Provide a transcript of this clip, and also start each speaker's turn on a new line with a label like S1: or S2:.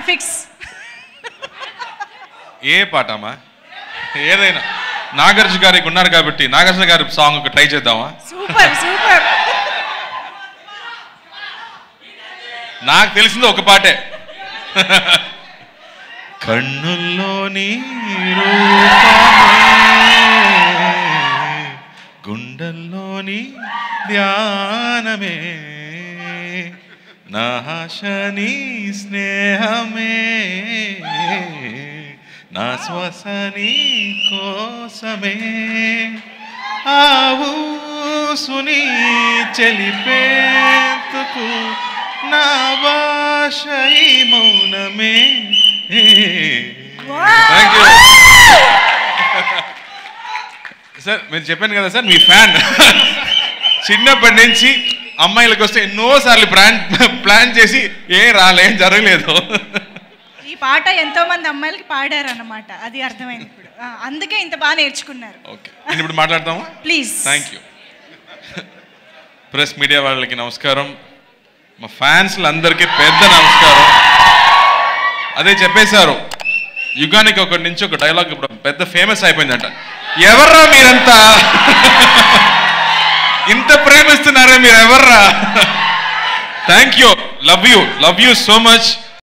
S1: fix
S2: ఏ పాటమ్మా ఏదైనా నాగార్జున గారికి ఉన్నారు కాబట్టి నాగార్జున గారి సాంగ్ ఒక ట్రై చేద్దామా
S1: సూపర్ సూపర్
S2: నాకు తెలిసింది ఒక పాటే కన్నుల్లోని రూపమే, గుండెల్లోని ధ్యానమే నాశని స్నేహమే నా శ్వాసని కోసమే ఆవు సుని చెలిపేందుకు నా భాష ఈ మౌనమే థ్యాంక్ యూ సార్ మీరు చెప్పాను కదా సార్ మీ ఫ్యాన్ చిన్నప్పటి నుంచి అమ్మాయిలకు వస్తే ఎన్నోసార్లు ప్లాన్ ప్లాన్ చేసి ఏం రాలే ఏం జరగలేదు
S1: ఈ పాట ఎంతో మంది అమ్మాయిలకి పాడారు అన్నమాట అది అర్థమైంది ఇప్పుడు ఆ, అందుకే ఇంత బాగా నేర్చుకున్నారు
S2: ఓకే నేను ఇప్పుడు మాట్లాడతాము
S1: please
S2: thank you press media వాళ్ళకి నమస్కారం మా ఫ్యాన్స్లందరికీ పెద్ద నమస్కారం అదే చెప్పేశారు యుగానికి ఒకటి నుంచి ఒక డైలాగ్ ఇప్పుడు పెద్ద ఫేమస్ అయిపోయిందంట ఎవర్రా మీరంతా ఇంత ప్రేమిస్తున్నారా మీరు ఎవర్రా thank you love you love you so much